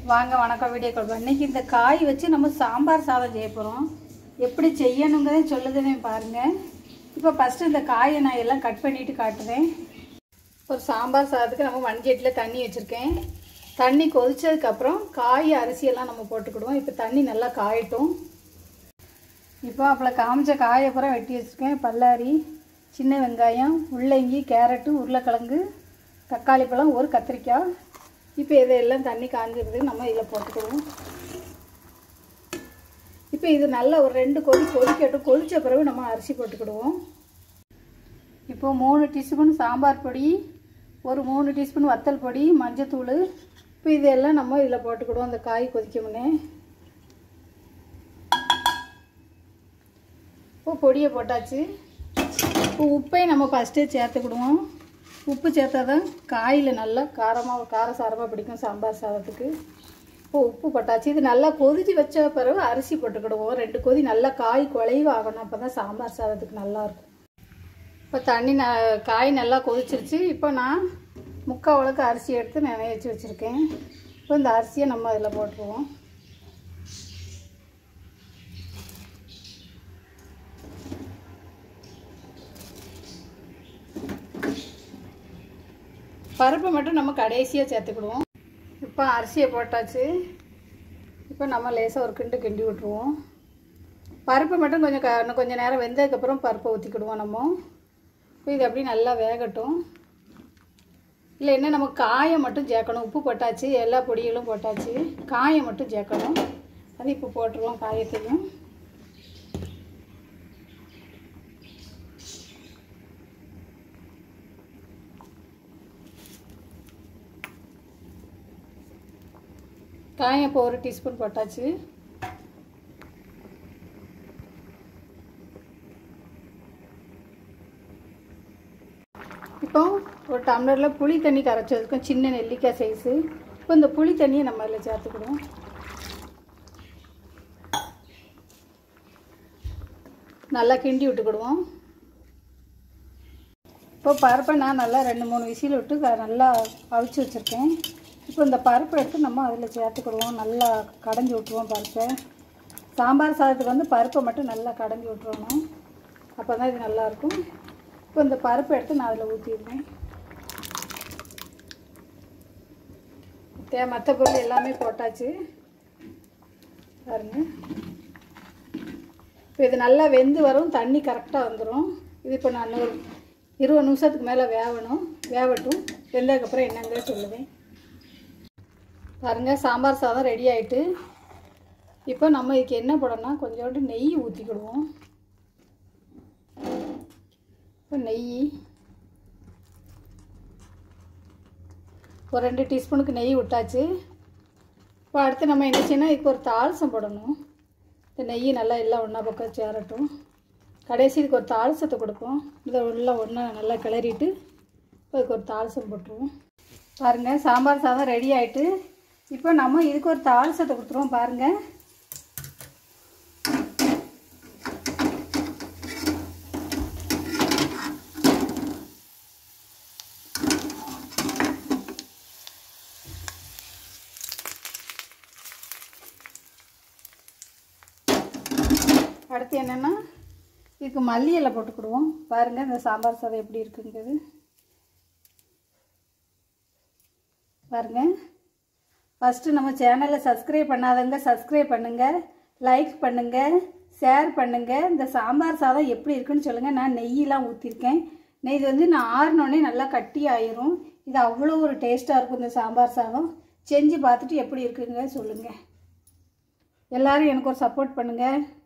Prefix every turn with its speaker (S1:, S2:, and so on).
S1: வாங்க வணக்கம் video call இன்னைக்கு இந்த காய் வச்சு நம்ம சாம்பார் சாதம் செய்ய போகிறோம் எப்படி செய்யணுங்கிறத சொல்லுதுன்னு பாருங்கள் இப்போ ஃபஸ்ட்டு இந்த காயை நான் எல்லாம் கட் பண்ணிட்டு காட்டுறேன் ஒரு சாம்பார் சாதத்துக்கு நம்ம மண்சட்டியில் தண்ணி வச்சுருக்கேன் தண்ணி கொதிச்சதுக்கப்புறம் காய் அரிசியெல்லாம் நம்ம போட்டுக்கிடுவோம் இப்போ தண்ணி நல்லா காயட்டும் இப்போ அப்பள காமிச்ச காயை அப்புறம் வெட்டி வச்சுருக்கேன் பல்லாரி சின்ன வெங்காயம் முள்ளங்கி கேரட்டு உருளைக்கிழங்கு தக்காளி பழம் ஒரு கத்திரிக்காய் இப்போ இதையெல்லாம் தண்ணி காஞ்சிருது நம்ம இதில் போட்டுக்குவோம் இப்போ இது நல்லா ஒரு ரெண்டு கொதி கொதிக்கட்டும் கொதித்த பிறகு நம்ம அரிசி போட்டுக்கிடுவோம் இப்போ மூணு டீஸ்பூன் சாம்பார் பொடி ஒரு மூணு டீஸ்பூன் வத்தல் பொடி மஞ்சத்தூள் இப்போ இதெல்லாம் நம்ம இதில் போட்டுக்கிடுவோம் அந்த காய் கொதிக்க முன்னே இப்போ பொடியை போட்டாச்சு இப்போ உப்பையும் நம்ம ஃபஸ்ட்டே சேர்த்துக்கிடுவோம் உப்பு சேர்த்தா தான் காயில் நல்லா காரமாக காரசாரமாக பிடிக்கும் சாம்பார் சாதத்துக்கு இப்போ உப்பு போட்டாச்சு இது நல்லா கொதிச்சு வச்ச பிறகு அரிசி போட்டுக்கிடுவோம் ரெண்டு கொதி நல்லா காய் குழைவு ஆகணும் அப்போ தான் சாம்பார் சாதத்துக்கு நல்லாயிருக்கும் இப்போ தண்ணி ந காய் நல்லா கொதிச்சிருச்சு இப்போ நான் முக்கால் உலக்கு அரிசி எடுத்து நினைய வச்சு வச்சுருக்கேன் இப்போ இந்த அரிசியை நம்ம அதில் போட்டுருவோம் பருப்பை மட்டும் நம்ம கடைசியாக சேர்த்துக்கிடுவோம் இப்போ அரிசியை போட்டாச்சு இப்போ நம்ம லேசாக ஒரு கிண்டு கிண்டி விட்ருவோம் பருப்பை மட்டும் கொஞ்சம் க இன்னும் கொஞ்சம் நேரம் வெந்ததுக்கப்புறம் பருப்பை ஊற்றிக்கிடுவோம் நம்ம இப்போ இது அப்படியே நல்லா வேகட்டும் இல்லை என்ன நம்ம காயம் மட்டும் சேர்க்கணும் உப்பு போட்டாச்சு எல்லா பொடிகளும் போட்டாச்சு காயம் மட்டும் சேர்க்கணும் அது இப்போ போட்டுருவோம் காயத்தையும் காயம் இப்போ ஒரு டீஸ்பூன் போட்டாச்சு இப்போ ஒரு டம்ளரில் புளி தண்ணி கரைச்சி வச்சுருக்கோம் சின்ன நெல்லிக்காய் சைஸு இப்போ இந்த புளி தண்ணியை நம்ம அதில் சேர்த்துக்கிடுவோம் நல்லா கிண்டி விட்டுக்கிடுவோம் இப்போ பருப்பை நான் நல்லா ரெண்டு மூணு விசில் விட்டு க- நல்லா அவிச்சு வச்சுருக்கேன் இப்போ இந்த பருப்பை எடுத்து நம்ம அதில் சேர்த்துக்கிடுவோம் நல்லா கடைஞ்சி விட்ருவோம் பருப்பை சாம்பார் சாதத்துக்கு வந்து பருப்பை மட்டும் நல்லா கடைஞ்சி விட்ருவோம் அப்போ தான் இது நல்லாயிருக்கும் இப்போ இந்த பருப்பை எடுத்து நான் அதில் ஊற்றிடுவேன் தே மற்ற பொருள் எல்லாமே போட்டாச்சு பாருங்க இப்போ இது நல்லா வெந்து வரும் தண்ணி கரெக்டாக வந்துடும் இது இப்போ நான் ஒரு இருபது நிமிஷத்துக்கு மேலே வேகணும் வேகட்டும் வெந்ததுக்கப்புறம் என்னங்க சொல்லுவேன் பாருங்கள் சாம்பார் சாதம் ரெடி ஆயிட்டு இப்போ நம்ம இதுக்கு என்ன போடணும்னா கொஞ்சோண்டு நெய் ஊற்றிக்கிடுவோம் இப்போ நெய் ஒரு ரெண்டு டீஸ்பூனுக்கு நெய் விட்டாச்சு இப்போ அடுத்து நம்ம என்ன செய்யணும் இதுக்கு ஒரு தாளசம் போடணும் இந்த நெய் நல்லா எல்லாம் ஒன்றா பக்கம் சேரட்டும் கடைசி இதுக்கு ஒரு தாளசத்தை கொடுப்போம் இதை எல்லாம் ஒன்றா நல்லா கிளறிட்டு இப்போ இதுக்கு ஒரு தாளசம் போட்டுருவோம் பாருங்கள் சாம்பார் சாதம் ரெடி ஆயிட்டு இப்போ நம்ம இதுக்கு ஒரு தாளசத்தை கொடுத்துருவோம் பாருங்கள் அடுத்து என்னென்னா இதுக்கு மல்லி இலை போட்டுக்கிடுவோம் பாருங்கள் இந்த சாம்பார் சாதம் எப்படி இருக்குங்கிறது பாருங்கள் ஃபஸ்ட்டு நம்ம சேனலை சப்ஸ்கிரைப் பண்ணாதவங்க சப்ஸ்கிரைப் பண்ணுங்கள் லைக் பண்ணுங்கள் ஷேர் பண்ணுங்கள் இந்த சாம்பார் சாதம் எப்படி இருக்குன்னு சொல்லுங்கள் நான் நெய்யெலாம் ஊற்றிருக்கேன் நெய் இது வந்து நான் ஆறினோடனே நல்லா கட்டி ஆயிரும் இது அவ்வளோ ஒரு டேஸ்ட்டாக இருக்கும் இந்த சாம்பார் சாதம் செஞ்சு பார்த்துட்டு எப்படி இருக்குங்க சொல்லுங்கள் எல்லாரும் எனக்கு ஒரு சப்போர்ட் பண்ணுங்கள்